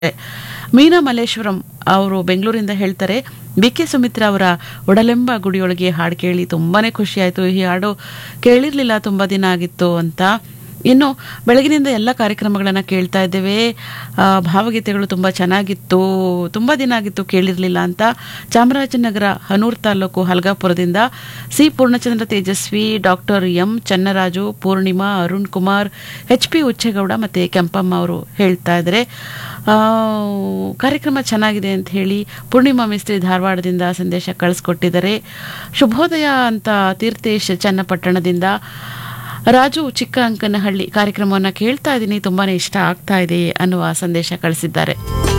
ಮೀನಾ ಮಲ್ಲೇಶ್ವರಂ ಅವರು ಬೆಂಗಳೂರಿಂದ ಹೇಳ್ತಾರೆ ಬಿ ಕೆ ಸುಮಿತ್ರಾ ಅವರ ಒಡಲೆಂಬ ಗುಡಿಯೊಳಗೆ ಹಾಡು ಕೇಳಿ ತುಂಬಾನೇ ಖುಷಿ ಆಯಿತು ಈ ಹಾಡು ಕೇಳಿರ್ಲಿಲ್ಲ ತುಂಬ ದಿನ ಆಗಿತ್ತು ಅಂತ ಇನ್ನು ಬೆಳಗಿನಿಂದ ಎಲ್ಲ ಕಾರ್ಯಕ್ರಮಗಳನ್ನು ಕೇಳ್ತಾ ಇದ್ದೇವೆ ಆ, ಭಾವಗೀತೆಗಳು ತುಂಬ ಚೆನ್ನಾಗಿತ್ತು ತುಂಬ ದಿನ ಆಗಿತ್ತು ಕೇಳಿರಲಿಲ್ಲ ಅಂತ ಚಾಮರಾಜನಗರ ಹನೂರ್ ತಾಲೂಕು ಹಲ್ಗಾಪುರದಿಂದ C Poornachandra Tejasvi doctor M Channaraju Poornima Arun Kumar H P Ucchegowda ಮತ್ತು ಕೆಂಪಮ್ಮ ಅವರು ಹೇಳ್ತಾ ಇದ್ದಾರೆ ಆ, ಕಾರ್ಯಕ್ರಮ ಚೆನ್ನಾಗಿದೆ ಅಂತ ಹೇಳಿ ಪೂರ್ಣಿಮಾ ಮಿಸ್ತ್ರಿ ಧಾರವಾಡದಿಂದ ಸಂದೇಶ ಕಳಿಸ್ಕೊಟ್ಟಿದ್ದಾರೆ ಶುಭೋದಯ ಅಂತ ತೀರ್ಥೇಶ್ ಚನ್ನಪಟ್ಟಣದಿಂದ ರಾಜು ಚಿಕ್ಕ ಅಂಕನಹಳ್ಳಿ ಕಾರ್ಯಕ್ರಮವನ್ನು ಕೇಳ್ತಾ ಇದ್ದೀನಿ ತುಂಬಾನೇ ಇಷ್ಟ ಆಗ್ತಾ ಇದೆ ಅನ್ನುವ ಸಂದೇಶ ಕಳಿಸಿದ್ದಾರೆ